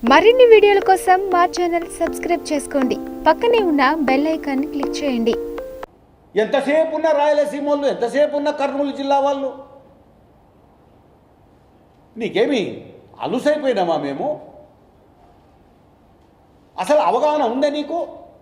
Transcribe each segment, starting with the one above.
మరిన్ని వీడియోల కోసం మా ఛానల్ సబ్స్క్రైబ్ చేసుకోండి పక్కనే ఉన్న బెల్ ఐకాన్ని క్లిక్ చేయండి ఎంతసేపు ఉన్న రాయలసీమ వాళ్ళు ఎంతసేపు ఉన్న కర్నూలు జిల్లా వాళ్ళు నీకేమి అలుసైపోయినామా మేము అసలు అవగాహన ఉందా నీకు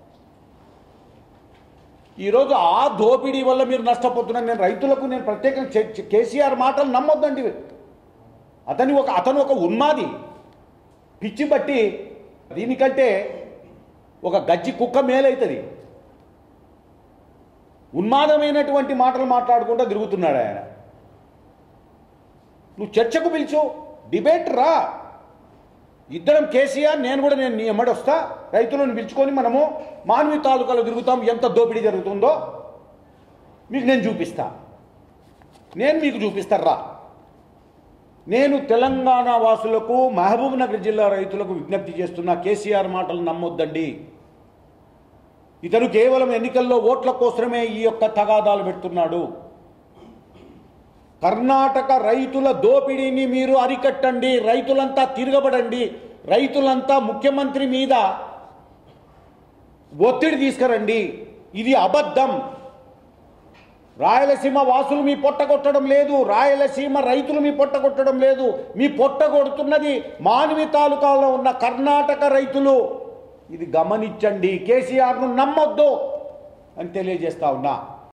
ఈరోజు ఆ దోపిడీ వల్ల మీరు నష్టపోతున్నారు నేను రైతులకు నేను ప్రత్యేకంగా చె- చె- కేసీఆర్ మాటలు నమ్మొద్దండి అతని ఒక అతను ఒక ఉన్మాది పిచ్చి బట్టి దీనికంటే ఒక గజ్జి కుక్క మేలవుతుంది ఉన్మాదమైనటువంటి మాటలు మాట్లాడుకుంటూ తిరుగుతున్నాడు ఆయన నువ్వు చర్చకు పిలిచు డిబేట్ రా ఇద్దరం కేసీఆర్ నేను కూడా నేను నీ ఎమ్మడి వస్తా రైతులను పిలుచుకొని మనము మానవి తాలూకాలో తిరుగుతాం ఎంత దోపిడీ జరుగుతుందో మీకు నేను చూపిస్తా నేను మీకు చూపిస్తాను రా నేను తెలంగాణ వాసులకు మహబూబ్ నగర్ జిల్లా రైతులకు విజ్ఞప్తి చేస్తున్నా కేసీఆర్ మాటలు నమ్మొద్దండి ఇతను కేవలం ఎన్నికల్లో ఓట్ల కోసమే ఈ యొక్క తగాదాలు పెడుతున్నాడు కర్ణాటక రైతుల దోపిడీని మీరు అరికట్టండి రైతులంతా తిరగబడండి రైతులంతా ముఖ్యమంత్రి మీద ఒత్తిడి తీసుకురండి ఇది అబద్ధం రాయలసీమ వాసులు మీ పొట్ట కొట్టడం లేదు రాయలసీమ రైతులు మీ పొట్ట కొట్టడం లేదు మీ పొట్ట కొడుతున్నది మానవి తాలూకాలో ఉన్న కర్ణాటక రైతులు ఇది గమనించండి కేసీఆర్ను నమ్మొద్దు అని తెలియజేస్తా ఉన్నా